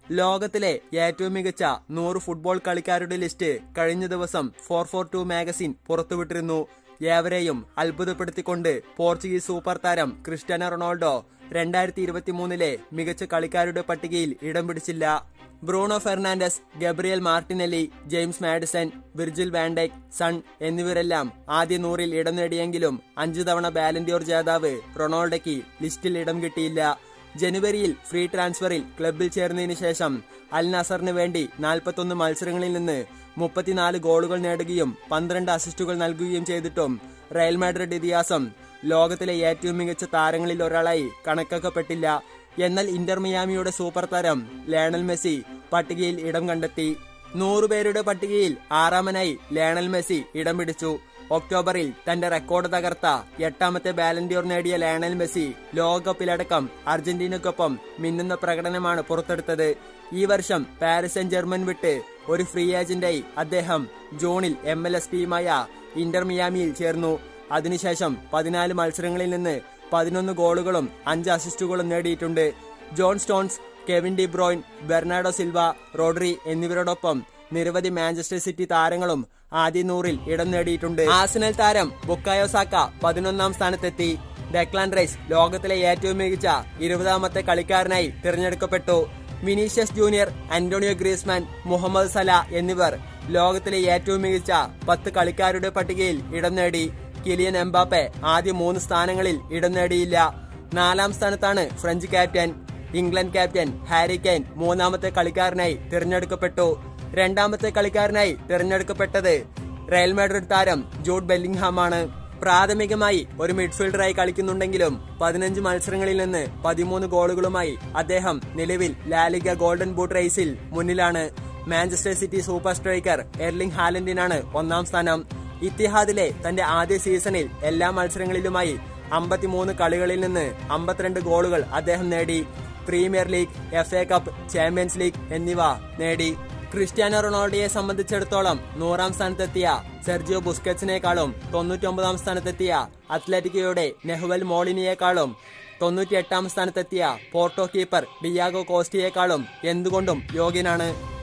ലോകത്തിലെ ഏറ്റവും മികച്ച നൂറ് ഫുട്ബോൾ കളിക്കാരുടെ ലിസ്റ്റ് കഴിഞ്ഞ ദിവസം ഫോർ ഫോർ ടു മാഗസിൻ പുറത്തുവിട്ടിരുന്നു ഏവരെയും അത്ഭുതപ്പെടുത്തിക്കൊണ്ട് പോർച്ചുഗീസ് സൂപ്പർ താരം ക്രിസ്ത്യാനോ റൊണാൾഡോ രണ്ടായിരത്തി ഇരുപത്തി മൂന്നിലെ മികച്ച കളിക്കാരുടെ പട്ടികയിൽ ഇടം പിടിച്ചില്ല Bruno Fernandes Gabriel Martinelli James Maddison Virgil Van Dijk Son എന്നിവരെല്ലാം ആദ്യ നൂറിൽ ഇടം നേടിയെങ്കിലും അഞ്ചു തവണ ബാലൻഡിയോർ ജേതാവ് റൊണാൾഡോയ്ക്ക് ലിസ്റ്റിൽ ഇടം കിട്ടിയില്ല ജനുവരിയിൽ ഫ്രീ ട്രാൻസ്ഫറിൽ ക്ലബിൽ ചേർന്നതിന് ശേഷം അൽ നസറിന് വേണ്ടി നാൽപ്പത്തൊന്ന് മത്സരങ്ങളിൽ നിന്ന് മുപ്പത്തിനാല് ഗോളുകൾ നേടുകയും പന്ത്രണ്ട് അസിസ്റ്റുകൾ നൽകുകയും ചെയ്തിട്ടും റയൽ മാഡ്രിഡ് ഇതിഹാസം ലോകത്തിലെ ഏറ്റവും മികച്ച താരങ്ങളിൽ ഒരാളായി കണക്കാക്കപ്പെട്ടില്ല എന്നാൽ ഇന്റർ മിയാമിയുടെ സൂപ്പർ താരം ലേണൽ മെസ്സി പട്ടികയിൽ ഇടം കണ്ടെത്തി നൂറുപേരുടെ പട്ടികയിൽ ആറാമനായി ലേണൽ മെസ്സി ഇടം പിടിച്ചു ഒക്ടോബറിൽ തന്റെ റെക്കോർഡ് തകർത്ത എട്ടാമത്തെ ബാലൻഡിയോർ നേടിയ ലയണൽ മെസ്സി ലോകകപ്പിലടക്കം അർജന്റീനക്കൊപ്പം മിന്നുന്ന പ്രകടനമാണ് പുറത്തെടുത്തത് ഈ വർഷം പാരീസ് സെന്റ് ജർമ്മൻ വിട്ട് ഒരു ഫ്രീ ഏജന്റായി അദ്ദേഹം ജൂണിൽ എം എൽ എസ് ടീമായ ഇന്റർ മിയാമിയിൽ ചേർന്നു അതിനുശേഷം പതിനാല് മത്സരങ്ങളിൽ നിന്ന് പതിനൊന്ന് ഗോളുകളും അഞ്ച് അസിസ്റ്റുകളും നേടിയിട്ടുണ്ട് John Stones Kevin De Bruyne Bernardo Silva Rodri എന്നിവരോടൊപ്പം നിരവധി മാഞ്ചസ്റ്റർ സിറ്റി താരങ്ങളും ആദ്യ നൂറിൽ ഇടം നേടിയിട്ടുണ്ട് ആസനൽ താരം ബുക്കായോ സാക്ക പതിനൊന്നാം സ്ഥാനത്തെത്തി ഡെക്ലാൻ റൈസ് ലോകത്തിലെ ഏറ്റവും മികച്ച ഇരുപതാമത്തെ കളിക്കാരനായി തിരഞ്ഞെടുക്കപ്പെട്ടു Vinicius Junior Antonio Griezmann Mohamed Salah എന്നിവർ ലോകത്തിലെ ഏറ്റവും മികച്ച പത്ത് കളിക്കാരുടെ പട്ടികയിൽ ഇടം നേടി കിലിയൻ എംബാപ്പെ ആദ്യ മൂന്ന് സ്ഥാനങ്ങളിൽ ഇടം നേടിയില്ല നാലാം സ്ഥാനത്താണ് French captain England captain Harry Kane മൂന്നാമത്തെ കളിക്കാരനായി തിരഞ്ഞെടുക്കപ്പെട്ടു രണ്ടാമത്തെ കളിക്കാരനായി തിരഞ്ഞെടുക്കപ്പെട്ടത് റയൽ മാഡ്രിഡ് താരം ജൂഡ് ബെല്ലിംഗ്ഹാം ആണ് പ്രാഥമികമായി ഒരു മിഡ്ഫീൽഡറായി കളിക്കുന്നുണ്ടെങ്കിലും പതിനഞ്ച് മത്സരങ്ങളിൽ നിന്ന് പതിമൂന്ന് ഗോളുകളുമായി അദ്ദേഹം നിലവിൽ ലാലിഗ ഗോൾഡൻ ബൂട്ട് റേസിൽ മുന്നിലാണ് Manchester City super striker Erling ഹാലൻഡിനാണ് ഒന്നാം സ്ഥാനം ഇത്തിഹാദിലെ തന്റെ ആദ്യ സീസണിൽ എല്ലാ മത്സരങ്ങളിലുമായി അമ്പത്തിമൂന്ന് കളികളിൽ നിന്ന് അമ്പത്തിരണ്ട് ഗോളുകൾ അദ്ദേഹം നേടി Premier League F A Cup Champions League എന്നിവ നേടി ക്രിസ്ത്യാനോ റൊണാൾഡോയെ സംബന്ധിച്ചിടത്തോളം നൂറാം സ്ഥാനത്തെത്തിയ സെർജിയോ ബുസ്കറ്റ്സിനേക്കാളും തൊണ്ണൂറ്റൊമ്പതാം സ്ഥാനത്തെത്തിയ അത്ലറ്റിക്കോയുടെ നെഹ്വൽ മോളിനിയേക്കാളും തൊണ്ണൂറ്റിയെട്ടാം സ്ഥാനത്തെത്തിയ പോർട്ടോ കീപ്പർ ഡിയാഗോ കോസ്റ്റിയേക്കാളും എന്തുകൊണ്ടും യോഗ്യനാണ്